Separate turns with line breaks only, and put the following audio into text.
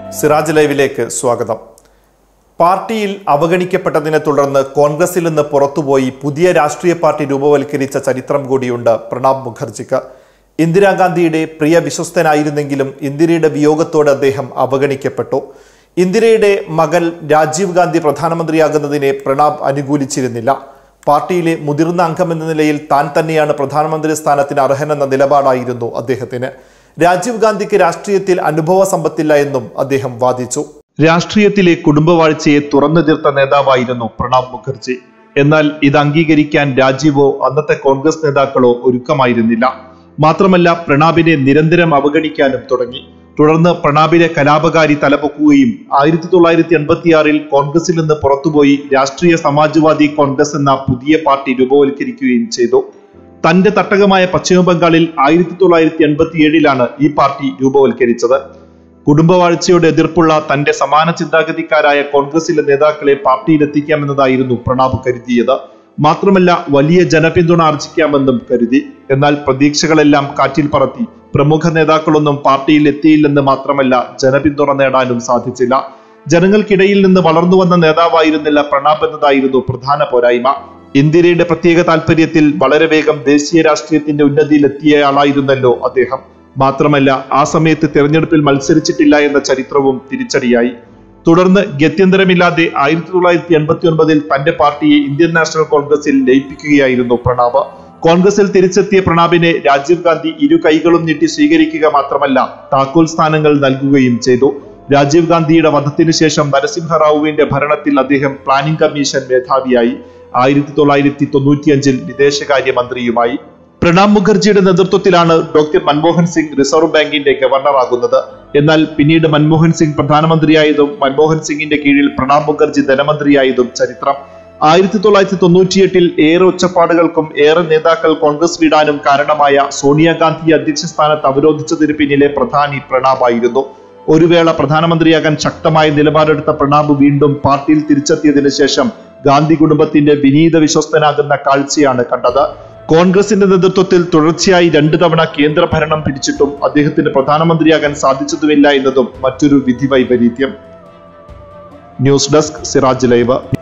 സിറാജ് ലൈവിലേക്ക് സ്വാഗതം പാർട്ടിയിൽ അവഗണിക്കപ്പെട്ടതിനെ തുടർന്ന് കോൺഗ്രസിൽ നിന്ന് പുറത്തുപോയി പുതിയ രാഷ്ട്രീയ പാർട്ടി രൂപവൽക്കരിച്ച ചരിത്രം കൂടിയുണ്ട് പ്രണബ് മുഖർജിക്ക് ഇന്ദിരാഗാന്ധിയുടെ പ്രിയ വിശ്വസ്തനായിരുന്നെങ്കിലും ഇന്ദിരയുടെ വിയോഗത്തോടെ അദ്ദേഹം അവഗണിക്കപ്പെട്ടു ഇന്ദിരയുടെ മകൾ രാജീവ് ഗാന്ധി പ്രധാനമന്ത്രിയാകുന്നതിനെ പ്രണബ് അനുകൂലിച്ചിരുന്നില്ല പാർട്ടിയിലെ മുതിർന്ന അംഗമെന്ന നിലയിൽ താൻ തന്നെയാണ് പ്രധാനമന്ത്രി സ്ഥാനത്തിന് അർഹനെന്ന നിലപാടായിരുന്നു അദ്ദേഹത്തിന് രാജീവ് ഗാന്ധിക്ക് രാഷ്ട്രീയത്തിൽ അനുഭവ സമ്പത്തില്ല എന്നും അദ്ദേഹം വാദിച്ചു രാഷ്ട്രീയത്തിലെ കുടുംബവാഴ്ചയെ തുറന്നെതിർത്ത നേതാവായിരുന്നു പ്രണബ് മുഖർജി എന്നാൽ ഇത് അംഗീകരിക്കാൻ രാജീവോ അന്നത്തെ കോൺഗ്രസ് നേതാക്കളോ ഒരുക്കമായിരുന്നില്ല മാത്രമല്ല പ്രണാബിനെ നിരന്തരം അവഗണിക്കാനും തുടങ്ങി തുടർന്ന് പ്രണാബിനെ കലാപകാരി തലപൊക്കുകയും ആയിരത്തി തൊള്ളായിരത്തി എൺപത്തിയാറിൽ കോൺഗ്രസിൽ നിന്ന് പുറത്തുപോയി രാഷ്ട്രീയ സമാജ്വാദി കോൺഗ്രസ് എന്ന പുതിയ പാർട്ടി രൂപവൽക്കരിക്കുകയും ചെയ്തു തന്റെ തട്ടകമായ പശ്ചിമ ബംഗാളിൽ ആയിരത്തി തൊള്ളായിരത്തി എൺപത്തിയേഴിലാണ് ഈ പാർട്ടി രൂപവൽക്കരിച്ചത് കുടുംബവാഴ്ചയോട് എതിർപ്പുള്ള തന്റെ സമാന ചിന്താഗതിക്കാരായ കോൺഗ്രസിലെ നേതാക്കളെ പാർട്ടിയിലെത്തിക്കാമെന്നതായിരുന്നു പ്രണാബ് കരുതിയത് മാത്രമല്ല വലിയ ജനപിന്തുണ ആർജിക്കാമെന്നും കരുതി എന്നാൽ പ്രതീക്ഷകളെല്ലാം കാറ്റിൽ പറത്തി പ്രമുഖ നേതാക്കളൊന്നും പാർട്ടിയിൽ എത്തിയില്ലെന്ന് മാത്രമല്ല ജനപിന്തുണ നേടാനും സാധിച്ചില്ല ജനങ്ങൾക്കിടയിൽ നിന്ന് വളർന്നു വന്ന നേതാവായിരുന്നില്ല പ്രണാബ് എന്നതായിരുന്നു പ്രധാന പോരായ്മ ഇന്ദിരയുടെ പ്രത്യേക താല്പര്യത്തിൽ വളരെ വേഗം ദേശീയ രാഷ്ട്രീയത്തിന്റെ ഉന്നതിയിലെത്തിയയാളായിരുന്നല്ലോ അദ്ദേഹം മാത്രമല്ല ആ സമയത്ത് തെരഞ്ഞെടുപ്പിൽ മത്സരിച്ചിട്ടില്ല എന്ന ചരിത്രവും തിരിച്ചടിയായി തുടർന്ന് ഗത്യന്തരമില്ലാതെ ആയിരത്തി തൊള്ളായിരത്തി എൺപത്തി ഒൻപതിൽ തന്റെ പാർട്ടിയെ ഇന്ത്യൻ നാഷണൽ കോൺഗ്രസിൽ ലയിപ്പിക്കുകയായിരുന്നു പ്രണാബ് കോൺഗ്രസിൽ തിരിച്ചെത്തിയ പ്രണാബിനെ രാജീവ് ഗാന്ധി ഇരു കൈകളും നീട്ടി സ്വീകരിക്കുക മാത്രമല്ല താക്കോൽ സ്ഥാനങ്ങൾ നൽകുകയും ചെയ്തു രാജീവ് ഗാന്ധിയുടെ വധത്തിനു ശേഷം നരസിംഹറാവുവിന്റെ ഭരണത്തിൽ അദ്ദേഹം പ്ലാനിംഗ് കമ്മീഷൻ മേധാവിയായി ആയിരത്തി തൊള്ളായിരത്തി തൊണ്ണൂറ്റിയഞ്ചിൽ വിദേശകാര്യ മന്ത്രിയുമായി പ്രണബ് മുഖർജിയുടെ നേതൃത്വത്തിലാണ് ഡോക്ടർ മൻമോഹൻ സിംഗ് റിസർവ് ബാങ്കിന്റെ ഗവർണറാകുന്നത് എന്നാൽ പിന്നീട് മൻമോഹൻ സിംഗ് പ്രധാനമന്ത്രിയായതും മൻമോഹൻ സിംഗിന്റെ കീഴിൽ പ്രണബ് മുഖർജി ധനമന്ത്രിയായതും ചരിത്രം ആയിരത്തി തൊള്ളായിരത്തി തൊണ്ണൂറ്റിയെട്ടിൽ ഏറെ ഒച്ചപ്പാടുകൾക്കും ഏറെ നേതാക്കൾ കോൺഗ്രസ് വിടാനും കാരണമായ സോണിയാഗാന്ധി അധ്യക്ഷ സ്ഥാനത്ത് അവരോധിച്ചതിന് പിന്നിലെ പ്രധാനി പ്രണാബായിരുന്നു ഒരു വേള പ്രധാനമന്ത്രിയാകാൻ ശക്തമായ നിലപാടെടുത്ത പ്രണാബ് വീണ്ടും പാർട്ടിയിൽ തിരിച്ചെത്തിയതിനു ശേഷം ഗാന്ധി കുടുംബത്തിന്റെ വിനീത വിശ്വസ്തനാകുന്ന കാഴ്ചയാണ് കണ്ടത് കോൺഗ്രസിന്റെ നേതൃത്വത്തിൽ തുടർച്ചയായി രണ്ടു തവണ കേന്ദ്ര ഭരണം പിടിച്ചിട്ടും അദ്ദേഹത്തിന് പ്രധാനമന്ത്രിയാകാൻ സാധിച്ചതുമില്ല എന്നതും മറ്റൊരു വിധി വൈപരീത്യം ന്യൂസ് ഡെസ്ക് സിറാജ് ലൈവ്